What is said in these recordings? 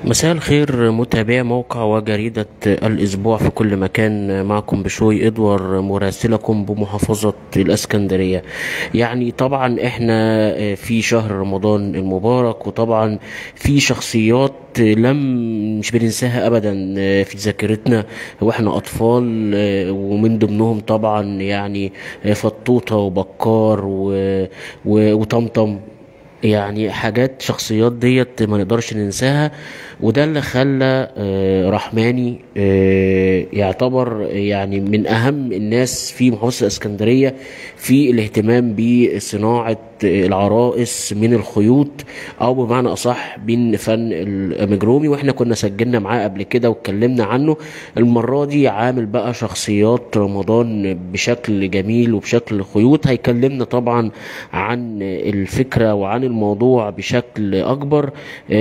مساء الخير متابعي موقع وجريدة الأسبوع في كل مكان معكم بشوي إدوار مراسلكم بمحافظة الإسكندرية يعني طبعا إحنا في شهر رمضان المبارك وطبعا في شخصيات لم مش بننساها أبدا في ذاكرتنا وإحنا أطفال ومن ضمنهم طبعا يعني فطوطة وبكار و- و- وطمطم يعني حاجات شخصيات ديت ما نقدرش ننساها وده اللي خلى آه، رحماني آه، يعتبر يعني من اهم الناس في محافظه الاسكندريه في الاهتمام بصناعه العرائس من الخيوط او بمعنى اصح من فن المجرومي واحنا كنا سجلنا معاه قبل كده واتكلمنا عنه المره دي عامل بقى شخصيات رمضان بشكل جميل وبشكل خيوط هيكلمنا طبعا عن الفكره وعن الموضوع بشكل اكبر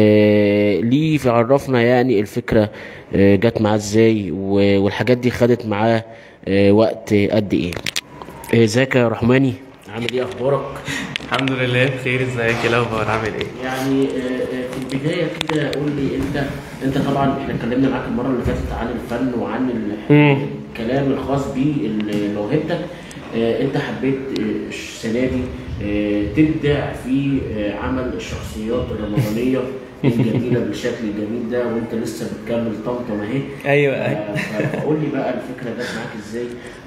آه ليه عرفنا يعني الفكره آه جت معاه ازاي و- والحاجات دي خدت معاه آه وقت قد ايه آه، ازيك يا رحماني عامل ايه اخبارك الحمد لله بخير ازيك ايه الاخبار عامل ايه يعني آه، آه، في البدايه كده قول لي انت انت طبعا احنا اتكلمنا معاك المره اللي فاتت عن الفن وعن ال- مم. الكلام الخاص بموهبتك آه، انت حبيت آه، السنه دي آه، تبدع في آه، عمل الشخصيات الرمضانيه الجميله بالشكل الجميل ده وانت لسه بتكمل طمطم اهي ايوه آه، فقول لي بقى الفكره جت معاك ازاي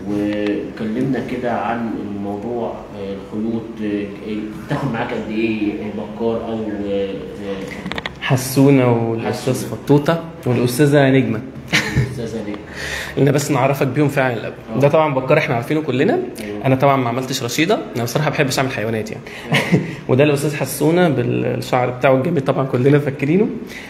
وكلمنا كده عن الموضوع آه، الخيوط آه، بتاخد معاك قد ايه بكار او آه، آه، حسونه والاستاذ فطوطه والاستاذه نجمه استاذه ليه اللي بس نعرفك بيهم فعلا الاول ده طبعا بكار احنا عارفينه كلنا انا طبعا ما عملتش رشيده انا بصراحه ما بحبش اعمل حيوانات يعني وده الاستاذ حسونه بالشعر بتاعه الجميل طبعا كلنا فاكرينه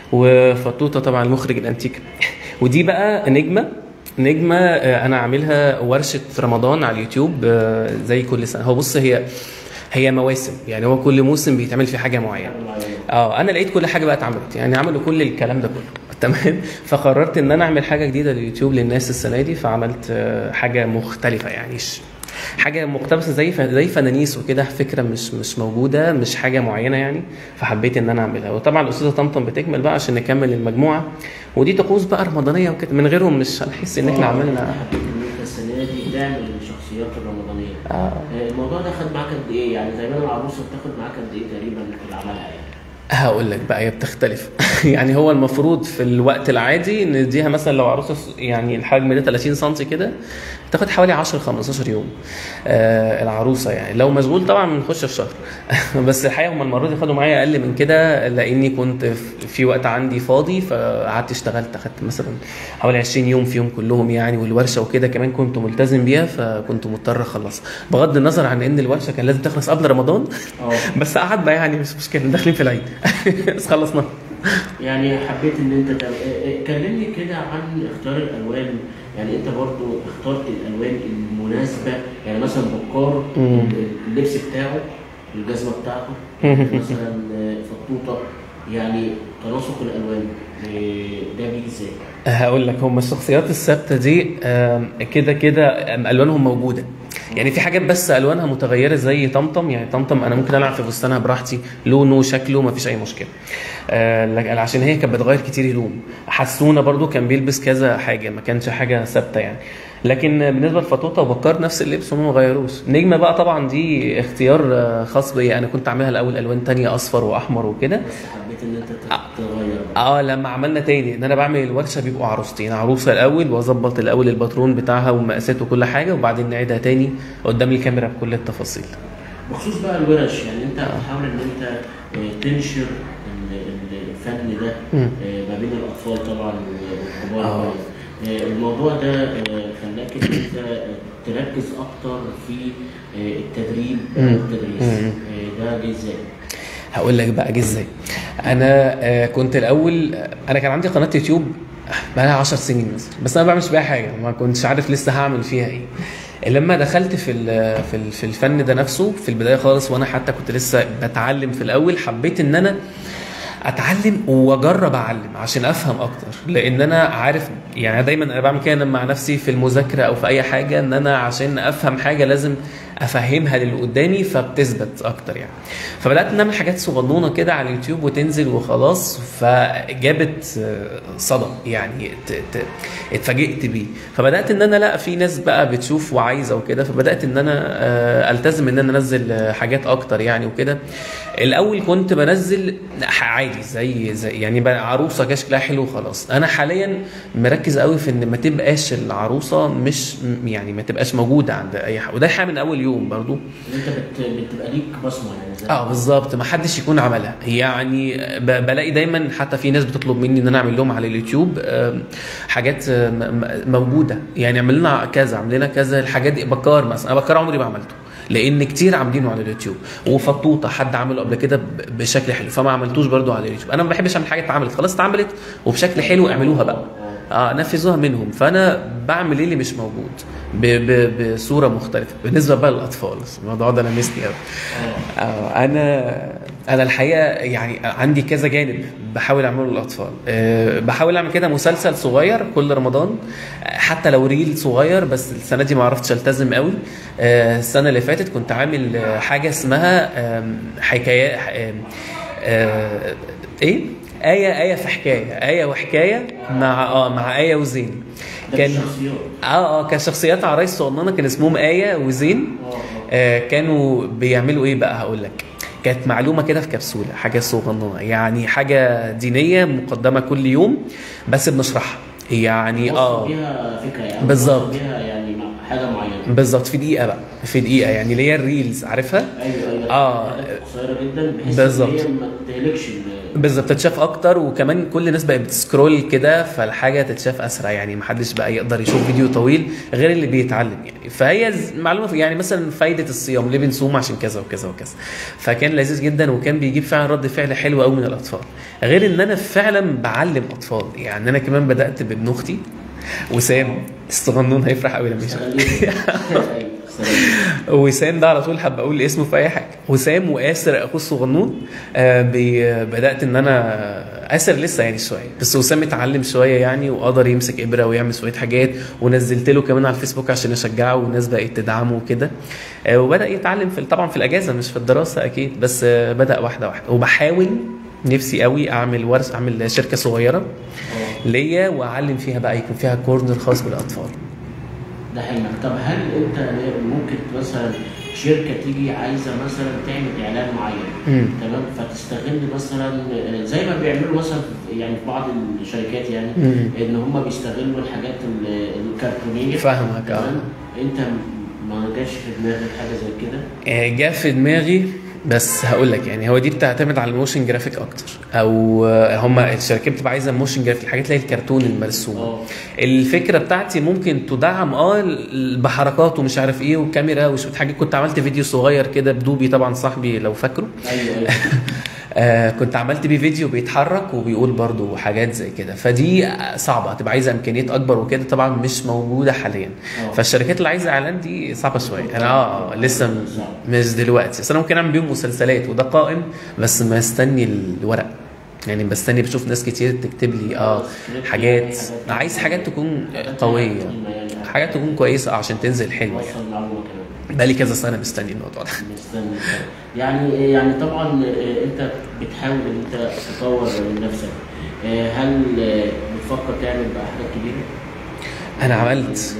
وفطوطه طبعا المخرج الانتيك ودي بقى نجمه نجمه آه، انا عاملها ورشه رمضان على اليوتيوب آه، زي كل سنه هو بص هي هي مواسم يعني هو كل موسم بيتعمل فيه حاجه معينه اه انا لقيت كل حاجه بقى اتعملت يعني عملوا كل الكلام ده كله تمام فقررت ان انا اعمل حاجه جديده لليوتيوب للناس السنه دي فعملت آه، حاجه مختلفه يعني ش- حاجه مقتبسه زي ف- زي فنانيس وكده فكره مش مش موجوده مش حاجه معينه يعني فحبيت ان انا اعملها وطبعا الاستاذه طمطم بتكمل بقى عشان نكمل المجموعه ودي طقوس بقى رمضانيه وكده من غيرهم مش هنحس ان احنا عملنا حبيت ان انت السنه دي تعمل الشخصيات الرمضانيه آه. آه، الموضوع ده خد معاك قد ايه يعني زي ما انا العروسه بتاخد معاك قد ايه تقريبا في عملها يعني هقول لك بقى هي بتختلف يعني هو المفروض في الوقت العادي نديها مثلا لو عروسه س- يعني الحجم ده 30 سم كده تاخد حوالي 10 15 يوم آه العروسه يعني لو مشغول طبعا بنخش في شهر بس الحقيقه هم المره دي خدوا معايا اقل من كده لاني كنت في- في وقت عندي فاضي فقعدت اشتغلت اخدت مثلا حوالي 20 يوم فيهم كلهم يعني والورشه وكده كمان كنت ملتزم بيها فكنت مضطر اخلص بغض النظر عن ان الورشه كان لازم تخلص قبل رمضان اه بس قعدنا يعني مش مشكله داخلين في العيد بس خلصنا يعني حبيت ان انت تعمل- آه، آه، كلمني كده عن اختيار الالوان يعني انت برضو اخترت الالوان المناسبه يعني مثلا بكار مم. اللبس بتاعه الجزمه بتاعته مثلا آه، فطوطه يعني تناسق الالوان آه، ده بيجي ازاي؟ هقول لك هم الشخصيات الثابته دي آم، كده كده آم، الوانهم موجوده يعني في حاجات بس الوانها متغيره زي طمطم يعني طمطم انا ممكن العب في فستانها براحتي لونه شكله ما فيش اي مشكله آه، لك- عشان هي كانت بتغير كتير هدوم حسونه برضو كان بيلبس كذا حاجه ما كانش حاجه ثابته يعني لكن بالنسبه لفطوطه وبكار نفس اللبس هم ما غيروش نجمه بقى طبعا دي اختيار آه، خاص بيا انا كنت عاملها الاول الوان تانية اصفر واحمر وكده بس حبيت ان انت ت- تغير بقى. اه لما عملنا تاني ان انا بعمل الورشه بيبقوا عروستين عروسه الاول واظبط الاول الباترون بتاعها والمقاسات وكل حاجه وبعدين نعيدها تاني قدام الكاميرا بكل التفاصيل بخصوص بقى الورش يعني انت بتحاول ان انت آه، تنشر ال- ال- الفن ده مم. آه، ما بين الاطفال طبعا والكبار آه. كويس. آه، الموضوع ده آه، خلاك ان انت آه، تركز اكتر في آه، التدريب مم. والتدريس مم. آه، ده جه ازاي؟ هقول لك بقى جه ازاي انا آه، كنت الاول آه، انا كان عندي قناه يوتيوب بقى لها 10 سنين مثلا بس انا ما بعملش بيها حاجه ما كنتش عارف لسه هعمل فيها ايه لما دخلت في ال- في ال- في الفن ده نفسه في البدايه خالص وانا حتى كنت لسه بتعلم في الاول حبيت ان انا اتعلم واجرب اعلم عشان افهم اكتر لان انا عارف يعني دايما انا بعمل كده مع نفسي في المذاكره او في اي حاجه ان انا عشان افهم حاجه لازم افهمها للي قدامي فبتثبت اكتر يعني فبدات نعمل حاجات صغنونه كده على اليوتيوب وتنزل وخلاص فجابت آه، صدى يعني ت- ت- اتفاجئت بيه فبدات ان انا لا في ناس بقى بتشوف وعايزه وكده فبدات ان انا آه، التزم ان انا انزل آه، حاجات اكتر يعني وكده الاول كنت بنزل عادي زي زي يعني بقى عروسه كده شكلها حلو وخلاص انا حاليا مركز قوي في ان ما تبقاش العروسه مش يعني ما تبقاش موجوده عند اي حد وده حاجه من اول يوم برضو انت بت... بتبقى ليك بصمه يعني زي اه بالظبط ما حدش يكون عملها يعني ب- بلاقي دايما حتى في ناس بتطلب مني ان انا اعمل لهم على اليوتيوب آم، حاجات آم، م- موجوده يعني اعمل لنا كذا اعمل لنا كذا الحاجات دي بكار مثلا انا بكار عمري ما عملته لان كتير عاملينه على اليوتيوب وفطوطه حد عمله قبل كده ب- بشكل حلو فما عملتوش برضو على اليوتيوب انا ما بحبش اعمل حاجه اتعملت خلاص اتعملت وبشكل حلو اعملوها بقى اه نفذوها منهم فانا بعمل ايه اللي مش موجود ب- ب- بصوره مختلفه بالنسبه بقى للاطفال الموضوع ده لمسني قوي آه، انا انا الحقيقه يعني عندي كذا جانب بحاول اعمله للاطفال أه بحاول اعمل كده مسلسل صغير كل رمضان آه، حتى لو ريل صغير بس السنه دي ما عرفتش التزم قوي أه السنه اللي فاتت كنت عامل آه، حاجه اسمها آم، حكايه آم، آه، ايه آية آية في حكاية آية وحكاية مع اه مع آية وزين ده كان الشخصيات اه اه كان شخصيات عرايس صغننه كان اسمهم آية وزين اه اه آه، كانوا بيعملوا ايه بقى هقول لك كانت معلومه كده في كبسوله حاجه صغننه يعني حاجه دينيه مقدمه كل يوم بس بنشرحها يعني وصل اه بيها فكره يعني بالظبط. وصل بيها يعني مع حاجه معينه بالظبط في دقيقه بقى في دقيقه يعني اللي هي الريلز عارفها ايوه ايوه آه. حاجات قصيره جدا بحيث بالظبط. ان هي ما تهلكش ال- بالظبط تتشاف اكتر وكمان كل الناس بقت بتسكرول كده فالحاجه تتشاف اسرع يعني محدش بقى يقدر يشوف فيديو طويل غير اللي بيتعلم يعني فهي ز- معلومه في- يعني مثلا فايده الصيام ليه بنصوم عشان كذا وكذا وكذا فكان لذيذ جدا وكان بيجيب فعلا رد فعل حلو قوي من الاطفال غير ان انا فعلا بعلم اطفال يعني انا كمان بدات بابن اختي وسام الصغنون هيفرح قوي لما يشوف استغليت. ايوه استغليت. وسام ده على طول حابب اقول اسمه في اي حاجه وسام واسر اخوه الصغنون آه بي- بدات ان انا اسر لسه يعني شويه بس وسام اتعلم شويه يعني وقدر يمسك ابره ويعمل شويه حاجات ونزلت له كمان على الفيسبوك عشان اشجعه والناس بقت تدعمه وكده آه وبدا يتعلم في طبعا في الاجازه مش في الدراسه اكيد بس آه بدا واحده واحده وبحاول نفسي قوي اعمل ورش اعمل شركه صغيره اه ليا واعلم فيها بقى يكون فيها كورنر خاص بالاطفال ده حلمك طب هل انت ممكن مثلا شركه تيجي عايزه مثلا تعمل اعلان معين مم. تمام فتستغل مثلا زي ما بيعملوا مثلا يعني في بعض الشركات يعني مم. ان هم بيستغلوا الحاجات ال- الكرتونيه فاهمك اه تمام انت ما جاش في دماغك حاجه زي كده آه، جه في دماغي بس هقول لك يعني هو دي بتعتمد على الموشن جرافيك اكتر او آه، هما الشركات بتبقى عايزه موشن جرافيك الحاجات اللي هي الكرتون المرسومه اه الفكره بتاعتي ممكن تدعم اه ال- بحركات ومش عارف ايه وكاميرا وشويه حاجات كنت عملت فيديو صغير كده بدوبي طبعا صاحبي لو فاكره ايوه ايوه آه كنت عملت بيه فيديو بيتحرك وبيقول برضو حاجات زي كده فدي صعبه هتبقى عايزه امكانيات اكبر وكده طبعا مش موجوده حاليا اه. فالشركات اللي عايزه اعلان دي صعبه شويه انا اه لسه م- مش دلوقتي بس انا ممكن اعمل بيهم مسلسلات وده قائم بس مستني الورق يعني بستني بشوف ناس كتير تكتب لي اه حاجات عايز حاجات تكون قويه حاجات تكون كويسه عشان تنزل حلوه يعني وصل المعلومه كمان بقالي كذا سنه مستني الموضوع ده مستني يعني يعني طبعا آه، انت بتحاول ان انت تطور من نفسك آه، هل آه، بتفكر تعمل بقى حاجات كبيره؟ انا عملت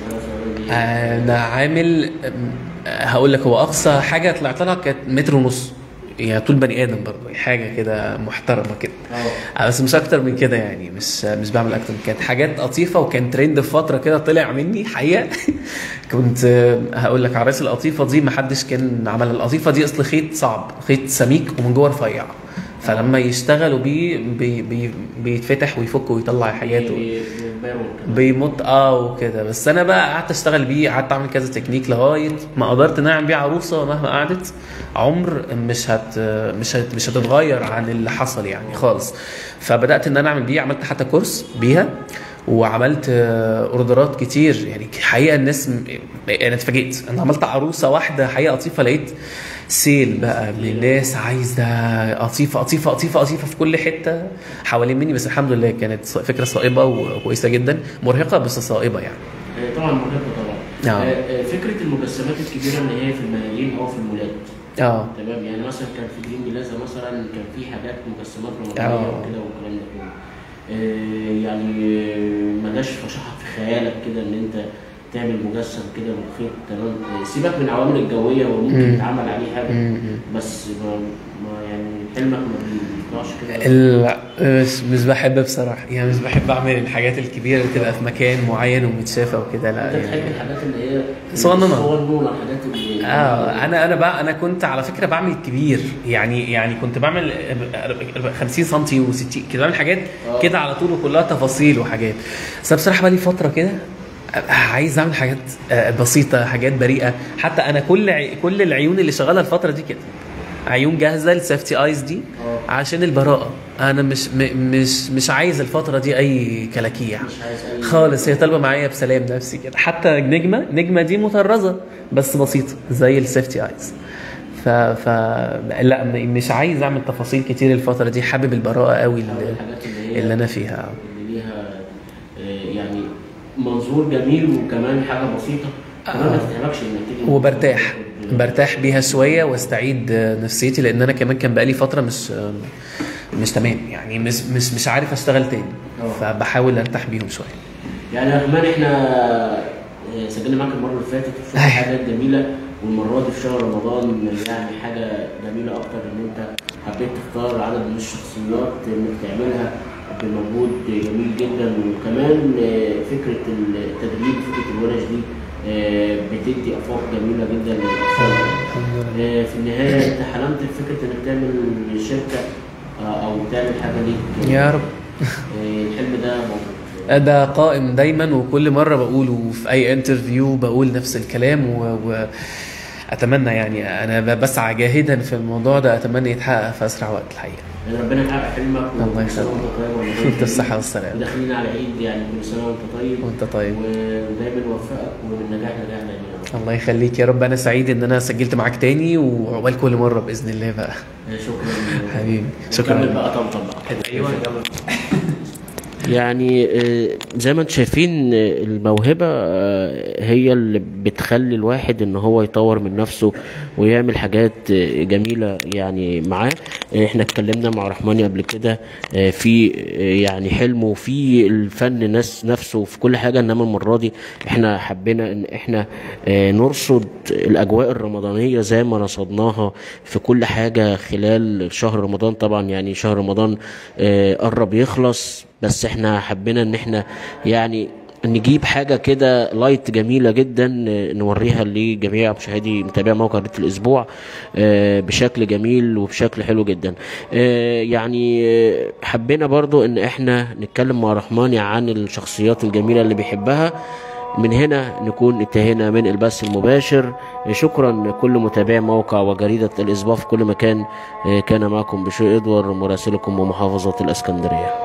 انا عامل أم، هقول لك هو اقصى حاجه طلعت لها كانت متر ونص يعني طول بني ادم برضه حاجه كده محترمه كده اه بس مش اكتر من كده يعني مش مش بعمل اكتر من كده حاجات لطيفه وكان ترند في فتره كده طلع مني حقيقه كنت آه، هقول لك عرايس القطيفه دي ما حدش كان عمل القطيفه دي اصل خيط صعب خيط سميك ومن جوه رفيع فلما يشتغلوا بيه بي بي بيتفتح ويفك ويطلع حاجات و... بيمط اه وكده بس انا بقى قعدت اشتغل بيه قعدت اعمل كذا تكنيك لغايه ما قدرت ان أنا اعمل بيه عروسه مهما قعدت عمر مش هت مش هت مش هتتغير عن اللي حصل يعني خالص فبدات ان انا اعمل بيه عملت حتى كورس بيها وعملت آه، اوردرات كتير يعني حقيقه الناس م- انا اتفاجئت انا عملت عروسه واحده حقيقه لطيفه لقيت سيل بقى من الناس عايزه قطيفه قطيفه قطيفه قطيفه في كل حته حوالين مني بس الحمد لله كانت فكره صائبه وكويسه جدا مرهقه بس صائبه يعني آه، طبعا مرهقه طبعا آه. آه، آه، فكره المجسمات الكبيره اللي هي في الملايين او في المولات اه تمام يعني مثلا كان في جرين بلازا مثلا كان في حاجات مجسمات رمضانيه آه. وكده والكلام ده كله آه، يعني آه، ما جاش فشحت في خيالك كده ان انت تعمل مجسم كده بالخيط تمام آه، سيبك من العوامل الجويه وممكن مم. يتعمل عليه حاجه مم. بس ما, ما يعني حلمك ما بيطلعش كده لا مش مش بحب بصراحه يعني مش بحب اعمل الحاجات الكبيره اللي تبقى في مكان معين ومتشافه وكده لا انت بتحب يعني الحاجات اللي هي صغننة. الصغنونه الحاجات اللي اه انا انا بقى انا كنت على فكره بعمل كبير يعني يعني كنت بعمل 50 سم و60 كده بعمل حاجات آه. كده على طول وكلها تفاصيل وحاجات بس أنا بصراحه بقى لي فتره كده عايز اعمل حاجات آه، بسيطه حاجات بريئه حتى انا كل عي- كل العيون اللي شغاله الفتره دي كده عيون جاهزه السيفتي ايز دي آه. عشان البراءه انا مش م- مش مش عايز الفتره دي اي كلاكيع مش عايز اي خالص هي طالبه معايا بسلام نفسي كده حتى نجمه نجمه دي مطرزه بس بسيطه زي السيفتي ايز ف... ف لا م- مش عايز اعمل تفاصيل كتير الفتره دي حابب البراءه قوي اللي, الحاجات اللي هي اللي انا فيها اللي ليها آه، يعني منظور جميل وكمان حاجه بسيطه كمان ما آه. تتعبكش انك تيجي وبرتاح برتاح بيها شويه واستعيد نفسيتي لان انا كمان كان بقالي فتره مش مش تمام يعني مش مش مش عارف اشتغل تاني آه. فبحاول ارتاح بيهم شويه يعني يا كمان احنا آه، سجلنا معاك المره اللي فاتت وشفنا أيوة. حاجات جميله والمره دي في شهر رمضان يعني حاجه جميله اكتر ان انت حبيت تختار عدد من الشخصيات انك تعملها بمجهود جميل جدا وكمان آه، فكره التدريب فكره الورش دي آه، بتدي افاق جميله جدا للاطفال الحمد لله آه، في النهايه انت حلمت بفكره انك تعمل شركه آه، او تعمل حاجه ليك يا رب آه، الحلم ده موجود ده قائم دايما وكل مره بقوله في اي انترفيو بقول نفس الكلام و... و... اتمنى يعني انا ب- بسعى جاهدا في الموضوع ده اتمنى يتحقق في اسرع وقت الحقيقه يعني ربنا يحقق حلمك الله وكل سنة يخليك. وانت طيب ورمضان وانت كريم. بالصحة والسلامة. وداخلين على عيد يعني كل سنه وانت طيب وانت طيب ودايما يوفقك ومن نجاح لنجاح دايما يا رب. الله يخليك يا رب انا سعيد ان انا سجلت معاك تاني وعقبال كل مره باذن الله بقى آه، شكرا حبيبي شكرا نكمل بقى طمطم بقى ايوه يعني آه، زي ما انتم شايفين آه، الموهبة آه، هي اللي بتخلي الواحد ان هو يطور من نفسه ويعمل حاجات آه، جميلة يعني معاه آه، احنا اتكلمنا مع رحماني قبل كده آه، في آه، يعني حلمه وفي الفن ناس نفسه في كل حاجة انما المرة دي احنا حبينا ان احنا آه، نرصد الاجواء الرمضانية زي ما رصدناها في كل حاجة خلال شهر رمضان طبعا يعني شهر رمضان آه، قرب يخلص بس احنا حبينا ان احنا يعني نجيب حاجة كده لايت جميلة جدا آه، نوريها لجميع مشاهدي متابعي موقع ريت الأسبوع آه، بشكل جميل وبشكل حلو جدا آه، يعني آه، حبينا برضو ان احنا نتكلم مع رحماني عن الشخصيات الجميلة اللي بيحبها من هنا نكون انتهينا من البث المباشر شكرا لكل متابعي موقع وجريدة الأسبوع في كل مكان آه، كان معكم بشوي إدوار مراسلكم ومحافظة الإسكندرية